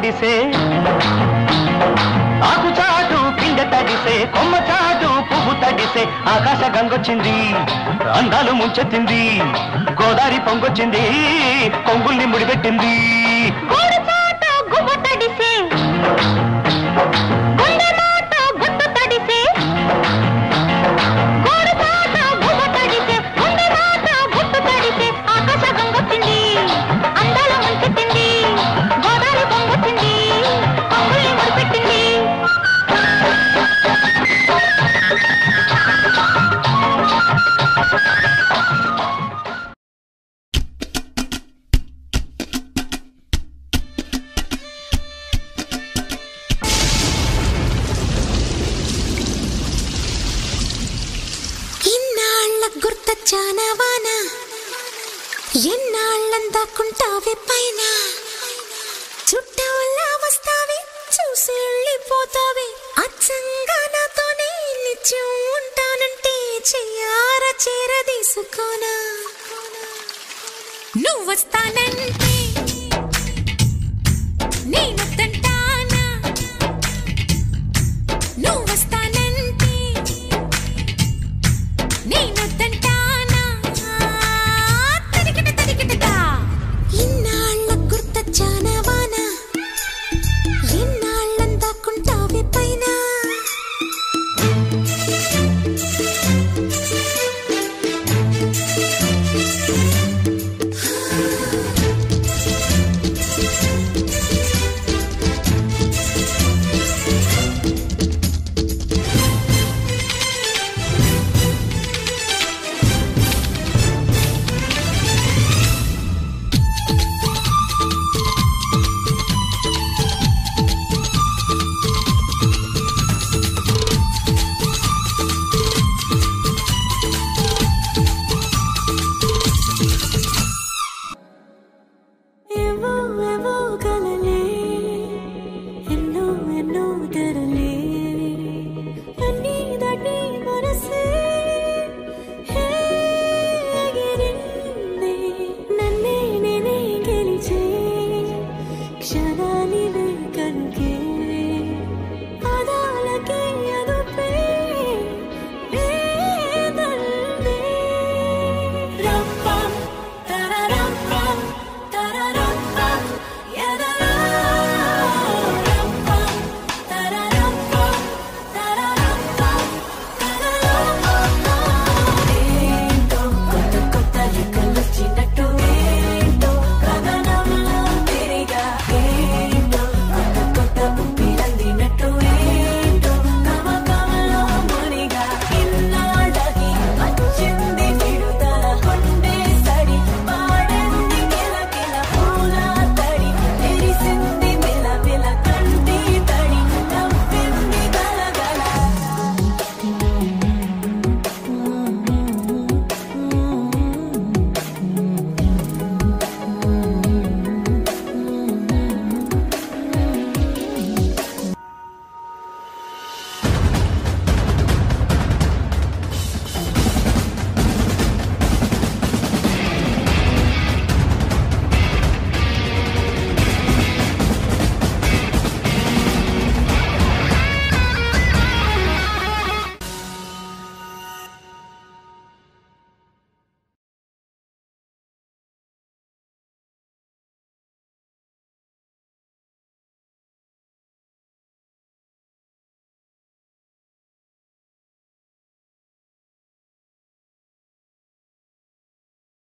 తడిసే ఆకు చాటు పిండ తడిసే కొమ్మ చాటు పువ్వు తడిసే ఆకాశ గంగొచ్చింది అందాలు ముంచెత్తింది గోదారి పొంగొచ్చింది కొంగుల్ని ముడిపెట్టింది గోడు చాట గువ్వ తడిసే గుండె మాట గుట్టు తడిసే గోడు చాట గువ్వ తడిసే గుండె మాట గుట్టు తడిసే ఆకాశ గంగొచ్చింది అందాల ముంచెత్తింది గోదావరి పొంగొచ్చింది పొంగుల్ని ముడిపెట్టింది ఇన్నాళ్ళ గుర్తొచ్చానవానా ఎన్నాళ్ళందాకుంటావే పైన చుట్టవల్లా వస్తావే చూసి వెళ్ళిపోతావే అచ్చంగా నాతోనే నిత్యం ఉంటానంటే చెయ్యార చేరదీసుకోనా నువ్వు వస్తానంటే నేనొద్దంటే